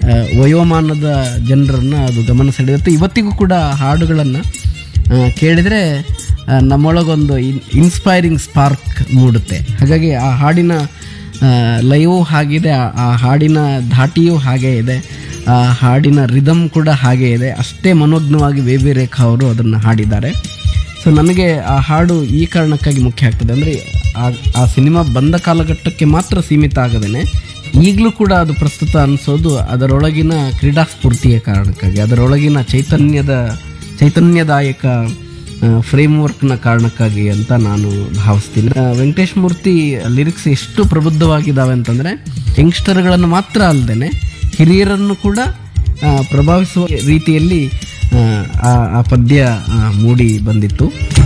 ಆ, ವಯೋಮಾನದ ಜನರನ್ನು ಅದು ಗಮನ ಸೆಳೆಯುತ್ತೆ ಇವತ್ತಿಗೂ ಕೂಡ ಹಾಡುಗಳನ್ನು ಕೇಳಿದರೆ ಆ, ನಮ್ಮೊಳಗೊಂದು ಇನ್ ಇನ್ಸ್ಪೈರಿಂಗ್ ಸ್ಪಾರ್ಕ್ ಮೂಡುತ್ತೆ ಹಾಗಾಗಿ ಆ ಹಾಡಿನ ಲೈವು ಹಾಗಿದೆ ಆ- ಆ ಹಾಡಿನ ಧಾಟಿಯೂ ಹಾಗೇ ಇದೆ ಆ ಹಾಡಿನ ರಿದಮ್ ಕೂಡ ಹಾಗೇ ಇದೆ ಅಷ್ಟೇ ಮನೋಜ್ಞವಾಗಿ ವಿ ವಿ ರೇಖಾ ಅವರು ಅದನ್ನು ಹಾಡಿದ್ದಾರೆ ಸೊ ನನಗೆ ಆ ಹಾಡು ಈ ಕಾರಣಕ್ಕಾಗಿ ಮುಖ್ಯ ಆಗ್ತದೆ ಅಂದರೆ ಆ ಆ ಸಿನಿಮಾ ಬಂದ ಕಾಲಘಟ್ಟಕ್ಕೆ ಮಾತ್ರ ಸೀಮಿತ ಆಗದೇನೆ ಈಗಲೂ ಕೂಡ ಅದು ಪ್ರಸ್ತುತ ಅನಿಸೋದು ಅದರೊಳಗಿನ ಕ್ರೀಡಾ ಸ್ಫೂರ್ತಿಯ ಕಾರಣಕ್ಕಾಗಿ ಅದರೊಳಗಿನ ಚೈತನ್ಯದ ಚೈತನ್ಯದಾಯಕ ಫ್ರೇಮ್ ವರ್ಕ್ನ ಕಾರಣಕ್ಕಾಗಿ ಅಂತ ನಾನು ಭಾವಿಸ್ತೀನಿ ಆ, ವೆಂಕಟೇಶ್ ಮೂರ್ತಿ ಲಿರಿಕ್ಸ್ ಎಷ್ಟು ಪ್ರಬುದ್ಧವಾಗಿದ್ದಾವೆ ಅಂತಂದರೆ ಯಂಗ್ಸ್ಟರ್ಗಳನ್ನು ಮಾತ್ರ ಅಲ್ಲದೆ ಹಿರಿಯರನ್ನು ಕೂಡ ಆ, ಪ್ರಭಾವಿಸುವ ರೀತಿಯಲ್ಲಿ ಆ, ಆ ಆ ಪದ್ಯ ಆ, ಮೂಡಿ ಬಂದಿತ್ತು